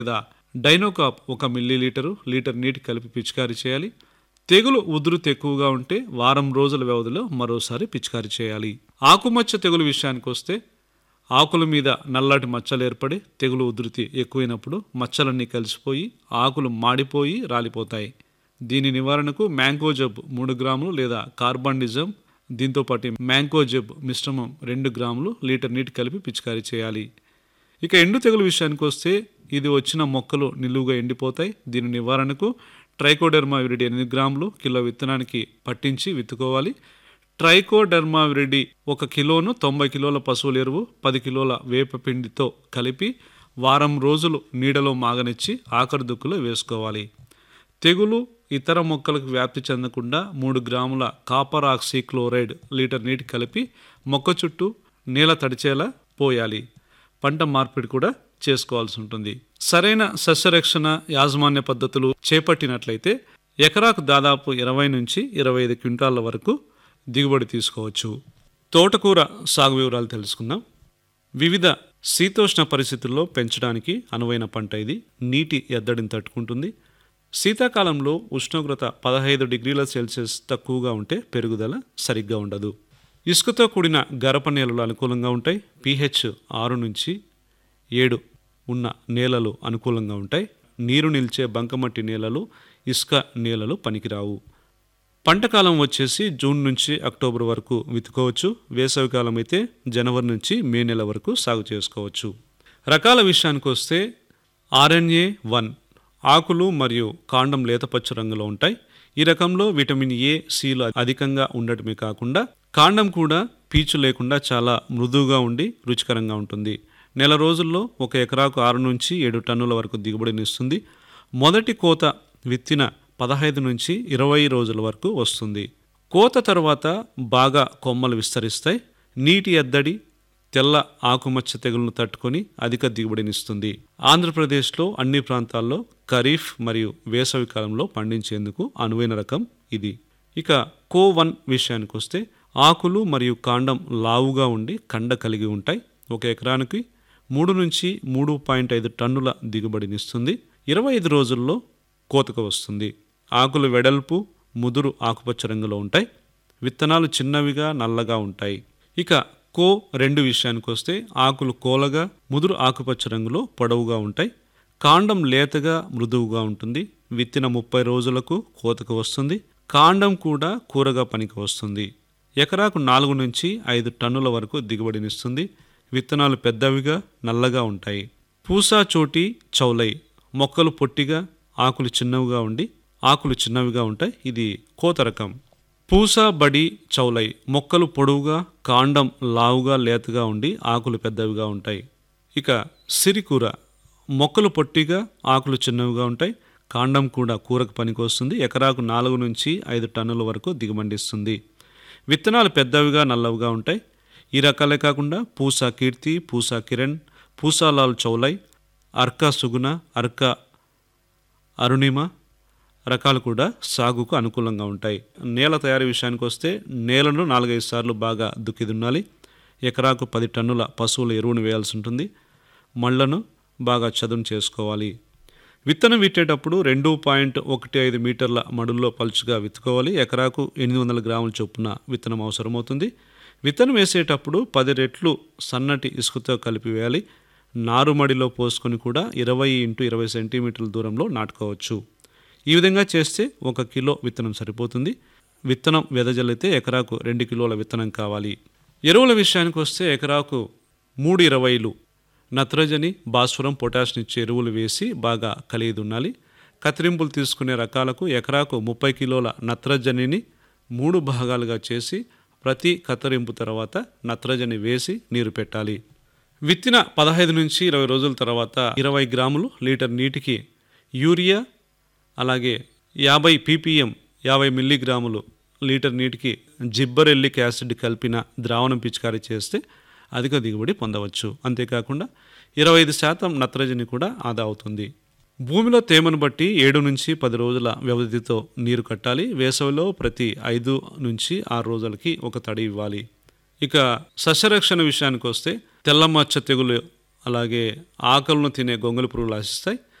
లేదా డైనోకాప్ ఒక milli litre litre నీటి కలిపి పిచికారీ చేయాలి తెగులు ఉధృతి ఎక్కువగా ఉంటే వారం రోజుల వ్యవధిలో మరోసారి పిచికారీ చేయాలి ఆకుమచ్చ తెగులు విషయానికి వస్తే ఆకుల మీద నల్లటి మచ్చలు ఏర్పడి తెగులు ఉధృతి ఎక్కువైనప్పుడు మచ్చలన్నీ కలిసిపోయి ఆకులు మాడిపోయి రాలిపోతాయి దీని నివారణకు మ్యాంగోజబ్ మూడు గ్రాములు లేదా కార్బాండిజం దీంతో పాటు మ్యాంగోజబ్ మిశ్రమం రెండు గ్రాములు లీటర్ నీటి కలిపి పిచికారీ చేయాలి ఇక ఎండు తెగులు విషయానికి వస్తే ఇది వచ్చిన మొక్కలు నిలువుగా ఎండిపోతాయి దీని నివారణకు ట్రైకోడెర్మా విరిడి ఎనిమిది గ్రాములు కిలో విత్తనానికి పట్టించి విత్తుకోవాలి ట్రైకోడెర్మా విరిడి ఒక కిలోను తొంభై కిలోల పశువుల ఎరువు పది కిలోల వేప పిండితో కలిపి వారం రోజులు నీడలో మాగనిచ్చి ఆఖరి దుక్కులో వేసుకోవాలి తెగులు ఇతర మొక్కలకు వ్యాప్తి చెందకుండా మూడు గ్రాముల కాపర్ ఆక్సీక్లోరైడ్ లీటర్ నీటి కలిపి మొక్క చుట్టూ నేల తడిచేలా పోయాలి పంట మార్పిడి కూడా చేసుకోవాల్సి ఉంటుంది సరైన సస్యరక్షణ యాజమాన్య పద్ధతులు చేపట్టినట్లయితే ఎకరాకు దాదాపు ఇరవై నుంచి ఇరవై ఐదు క్వింటాల వరకు దిగుబడి తీసుకోవచ్చు తోటకూర సాగు వివరాలు తెలుసుకుందాం వివిధ శీతోష్ణ పరిస్థితుల్లో పెంచడానికి అనువైన పంట ఇది నీటి ఎద్దడిని తట్టుకుంటుంది శీతాకాలంలో ఉష్ణోగ్రత పదహైదు డిగ్రీల సెల్సియస్ తక్కువగా ఉంటే పెరుగుదల సరిగ్గా ఉండదు ఇసుకతో కూడిన గరప నేలలు అనుకూలంగా ఉంటాయి పీహెచ్ ఆరు నుంచి ఏడు ఉన్న నేలలు అనుకూలంగా ఉంటాయి నీరు నిల్చే బంకమట్టి నేలలు ఇసుక నేలలు పనికిరావు పంటకాలం వచ్చేసి జూన్ నుంచి అక్టోబర్ వరకు విత్తుకోవచ్చు వేసవికాలం అయితే జనవరి నుంచి మే నెల వరకు సాగు చేసుకోవచ్చు రకాల విషయానికి వస్తే ఆర్ఎన్ఏ వన్ ఆకులు మరియు కాండం లేతపచ్చ రంగులో ఉంటాయి ఈ రకంలో విటమిన్ ఏ సిలు అధికంగా ఉండటమే కాకుండా కాండం కూడా పీచు లేకుండా చాలా మృదువుగా ఉండి రుచికరంగా ఉంటుంది నెల రోజుల్లో ఒక ఎకరాకు ఆరు నుంచి ఏడు టన్నుల వరకు దిగుబడినిస్తుంది మొదటి కోత విత్తిన పదహైదు నుంచి ఇరవై రోజుల వరకు వస్తుంది కోత తర్వాత బాగా కొమ్మలు విస్తరిస్తాయి నీటి ఎద్దడి తెల్ల ఆకుమచ్చ తెగులను తట్టుకొని అధిక దిగుబడినిస్తుంది ఆంధ్రప్రదేశ్లో అన్ని ప్రాంతాల్లో ఖరీఫ్ మరియు వేసవి కాలంలో పండించేందుకు అనువైన రకం ఇది ఇక కో వన్ విషయానికి వస్తే ఆకులు మరియు కాండం లావుగా ఉండి కండ కలిగి ఉంటాయి ఒక ఎకరానికి మూడు నుంచి మూడు పాయింట్ ఐదు టన్నుల దిగుబడినిస్తుంది ఇరవై ఐదు రోజుల్లో కోతకు వస్తుంది ఆకులు వెడల్పు ముదురు ఆకుపచ్చ రంగులో ఉంటాయి విత్తనాలు చిన్నవిగా నల్లగా ఉంటాయి ఇక కో రెండు విషయానికి వస్తే ఆకులు కోలగా ముదురు ఆకుపచ్చ రంగులో పొడవుగా ఉంటాయి కాండం లేతగా మృదువుగా ఉంటుంది విత్తిన ముప్పై రోజులకు కోతకు వస్తుంది కాండం కూడా కూరగా పనికి వస్తుంది ఎకరాకు నాలుగు నుంచి ఐదు టన్నుల వరకు దిగుబడినిస్తుంది విత్తనాలు పెద్దవిగా నల్లగా ఉంటాయి పూసా చోటి చౌలై మొక్కలు పొట్టిగా ఆకులు చిన్నవిగా ఉండి ఆకులు చిన్నవిగా ఉంటాయి ఇది కోత రకం పూసా బడి చౌలై మొక్కలు పొడవుగా కాండం లావుగా లేతగా ఉండి ఆకులు పెద్దవిగా ఉంటాయి ఇక సిరికూర మొక్కలు పొట్టిగా ఆకులు చిన్నవిగా ఉంటాయి కాండం కూడా కూరకు పనికొస్తుంది ఎకరాకు నాలుగు నుంచి ఐదు టన్నుల వరకు దిగుమండిస్తుంది విత్తనాలు పెద్దవిగా నల్లవిగా ఉంటాయి ఈ రకాలే కాకుండా పూసా కీర్తి పూసా కిరణ్ పూసాలాల్ చౌలై అర్కా సుగుణ అర్కా అరుణిమ రకాలు కూడా సాగుకు అనుకూలంగా ఉంటాయి నేల తయారీ విషయానికి వస్తే నేలను నాలుగైదు సార్లు బాగా దుక్కి దున్నాలి ఎకరాకు పది టన్నుల పశువుల ఎరువును వేయాల్సి ఉంటుంది మళ్ళను బాగా చదును చేసుకోవాలి విత్తనం విట్టేటప్పుడు రెండు పాయింట్ ఒకటి ఐదు మీటర్ల మడుల్లో పలుచుగా విత్తుకోవాలి ఎకరాకు ఎనిమిది వందల గ్రాముల చొప్పున విత్తనం అవసరమవుతుంది విత్తనం వేసేటప్పుడు పది రెట్లు సన్నటి ఇసుకతో కలిపి వేయాలి నారుమడిలో పోసుకొని కూడా ఇరవై ఇంటూ ఇరవై సెంటీమీటర్ల దూరంలో నాటుకోవచ్చు ఈ విధంగా చేస్తే ఒక కిలో విత్తనం సరిపోతుంది విత్తనం వెదజల్లితే ఎకరాకు రెండు కిలోల విత్తనం కావాలి ఎరువుల విషయానికి వస్తే ఎకరాకు మూడు ఇరవైలు నత్రజని భాస్వరం పొటాషియం ఇచ్చే ఎరువులు వేసి బాగా కలిగి దున్నాలి కత్తిరింపులు తీసుకునే రకాలకు ఎకరాకు ముప్పై కిలోల నత్రజనిని మూడు భాగాలుగా చేసి ప్రతి కత్తిరింపు తర్వాత నత్రజని వేసి నీరు పెట్టాలి విత్తిన పదహైదు నుంచి ఇరవై రోజుల తర్వాత ఇరవై గ్రాములు లీటర్ నీటికి యూరియా అలాగే యాభై పీపీఎం యాభై మిల్లీగ్రాములు లీటర్ నీటికి జిబ్బరెల్లిక్ యాసిడ్ కలిపిన ద్రావణం పిచికారీ చేస్తే అధిక దిగుబడి పొందవచ్చు అంతేకాకుండా ఇరవై ఐదు శాతం నత్రజని కూడా ఆదా అవుతుంది భూమిలో తేమను బట్టి ఏడు నుంచి పది రోజుల వ్యవధితో నీరు కట్టాలి వేసవిలో ప్రతి ఐదు నుంచి ఆరు రోజులకి ఒక తడి ఇవ్వాలి ఇక సస్యరక్షణ విషయానికి వస్తే తెల్లమచ్చ తెగులు అలాగే ఆకలను తినే గొంగళి పురుగులు ఆశిస్తాయి